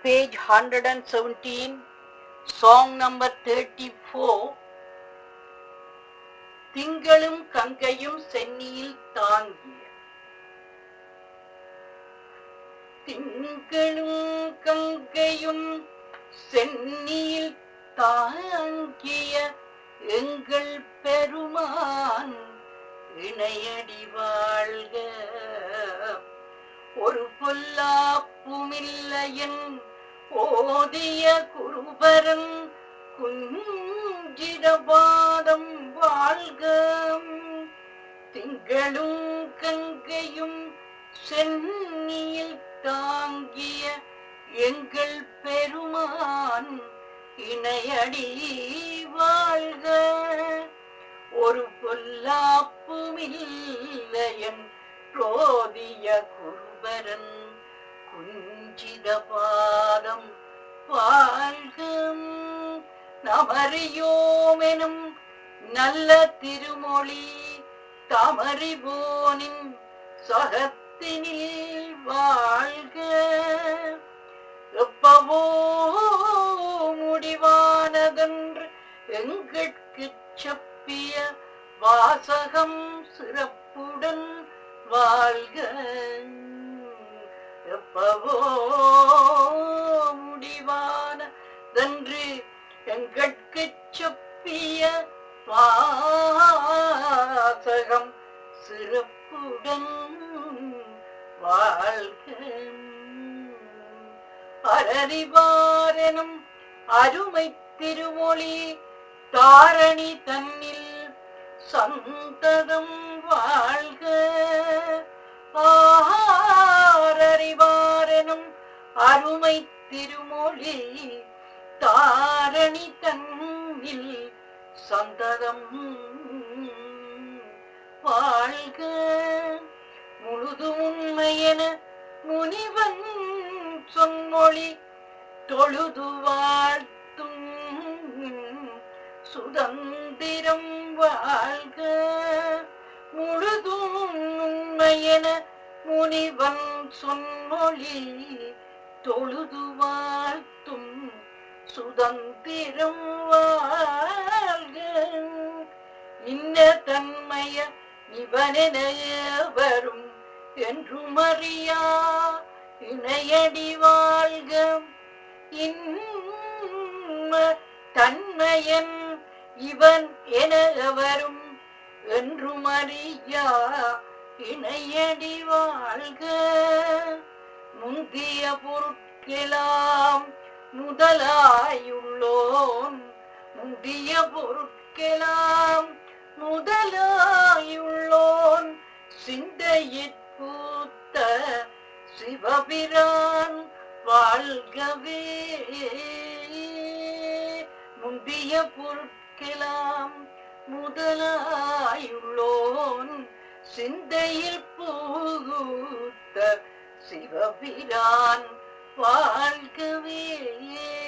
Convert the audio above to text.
page 117, song number 34. திங்களும் கங்கையும் சென்னியில் தாங்கிய திங்களும் கங்கையும் சென்னியில் தாங்கிய எங்கள் பெருமான் இணையடி வாழ்க ஒரு பொல்லாப்புமில்லையன் ஓதிய குருபரன் குஞ்சிடபாதம் வாழ்க திங்களும் கங்கையும் சென்னியில் தாங்கிய எங்கள் பெருமான் இணையடி வாழ்க ஒரு பொல்லாப்புமில்லையன் ரோதிய குருபரன் குஞ்சித பாதம் வாழ்கம் நமறியோமெனும் நல்ல திருமொழி தமறிபோனின் சகத்தினில் வாழ்க எப்பவோ முடிவானதென்று எங்கட்கு செப்பிய வாசகம் சிறப்புடன் வாழ்க எப்பவோ முடிவானதென்று எங்கட்கு செப்பிய வாசகம் சிறப்புடன் வாழ்க அறறிவாரெனும் அருமை திருமொழி தாரணி தன்னில் சந்ததம் வாழ்க ஆரறிவாரெனும் அருமை திருமொழி தாரணி தன்னில் சந்ததம் வாழ்க முழுது உண்மையென முனிவன் சொன்மொழி தொழுது வாழ்த்தும் சுதந்திரம் வாழ்க முழுதும் உண்மையென முனிவன் சொன்மொழி தொழுது வாழ்த்தும் சுதந்திரம் வாழ்க இன்ன தன்மைய இவனென வரும் என்றும் அறியா இணையடி வாழ்க இன்ம தன்மையன் இவன் என வரும் என்றும் அறியா இணையடி வாழ்க முந்திய பொருட்கெலாம் முதலாயுள்ளோன் முந்திய பொருட்கெலாம் முதலாயுள்ளோன் சிந்தையிற் பூத்த சிவபிரான் வாழ்கவே முந்திய பொருட்கெலாம் முதலாயுள்ளோன் சிந்தையில் பூத்த சிவபிரான் வாழ்கவே